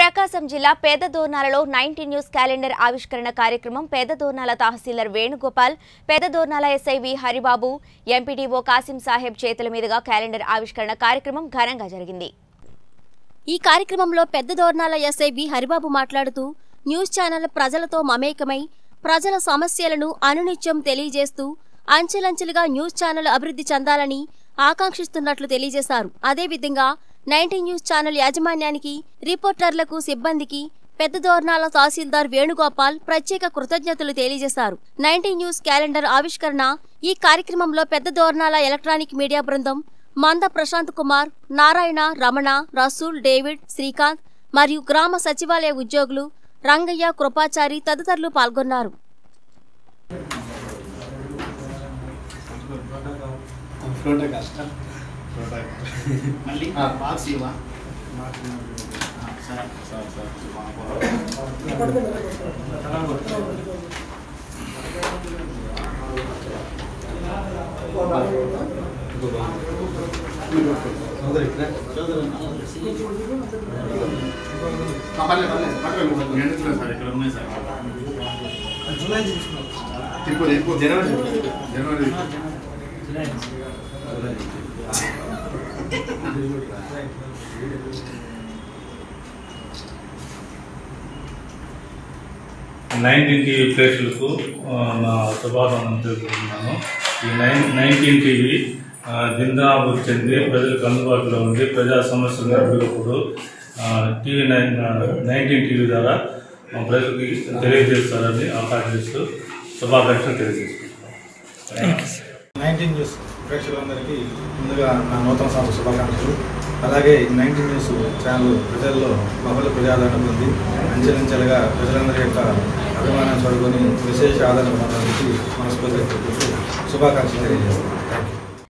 ప్రకాశం జిల్లా పేదదోర్నాలలో nineteen news calendar ఆవిష్కరణ కార్యక్రమం పేదదోర్నాల తహసీల్దార్ Venugopal Peddadornala SI V Haribabu MPDO Kasim Saheb చేతుల మీదుగా క్యాలెండర్ ఆవిష్కరణ కార్యక్రమం ఘనంగా జరిగింది ఈ కార్యక్రమంలో పెద్ద దోర్నాల ఎస్ఐ బి హరిబాబు మాట్లాడుతూ న్యూస్ ఛానల్ ప్రజలతో మమేకమై ప్రజల సమస్యలను అనునిత్యం తెలియజేస్తూ అంచెలంచెలుగా న్యూస్ ఛానల్ అభివృద్ధి చెందాలని ఆకాంక్షిస్తున్నట్లు తెలియజేశారు అదేవిధంగా నైన్టీన్ న్యూస్ ఛానల్ యాజమాన్యానికి రిపోర్టర్లకు సిబ్బందికి పెద్ద దోర్నాల తహసీల్దార్ వేణుగోపాల్ ప్రత్యేక కృతజ్ఞతలు తెలియజేశారు నైన్టీన్ న్యూస్ క్యాలెండర్ ఆవిష్కరణ ఈ కార్యక్రమంలో పెద్ద దోర్నాల ఎలక్ట్రానిక్ మీడియా బృందం మంద ప్రశాంత్ కుమార్ నారాయణ రమణ రసూల్ డేవిడ్ శ్రీకాంత్ మరియు గ్రామ సచివాలయ ఉద్యోగులు రంగయ్య కృపాచారి తదితరులు పాల్గొన్నారు ఫ్లోటో కష్టం మళ్ళీ బాక్స్ ఇవ్వా సార్ సార్ సార్ సార్ ఇక్కడ ఉన్నాయి సార్ తిరుపతి ఎక్కువ జనవరి జనవరి నైన్టీన్ టీవీ ప్రేక్షకులకు ఆ, నా శుభాకాంక్షలు తెలుపుతున్నాను ఈ నైన్ నైన్టీన్ టీవీ ఆ, దిందాభివృద్ధి చెంది ప్రజలకు అందుబాటులో ఉంది ప్రజా సమస్యలను ఎప్పటికప్పుడు ఆ, టీవీ నైన్ ఆ, నైన్టీన్ టీవీ ద్వారా మా ప్రజలకి తెలియజేస్తారని ఆకాంక్షిస్తూ శుభాకాంక్షలు తెలియజేస్తున్నాను నైన్టీన్ న్యూస్ ప్రేక్షకులందరికీ ముందుగా నా నూతన సంవత్సర శుభాకాంక్షలు అలాగే ఈ నైన్టీన్ న్యూస్ ఛానల్ ప్రజల్లో బహుళ ప్రజాదరణ పొంది అంచెలంచెలుగా ప్రజలందరి యొక్క అభిమానం చూడుకొని విశేష ఆదరణ పొందడానికి మనస్ఫూర్తిగా తెలుపుతూ శుభాకాంక్షలు తెలియజేస్తాను థ్యాంక్ యూ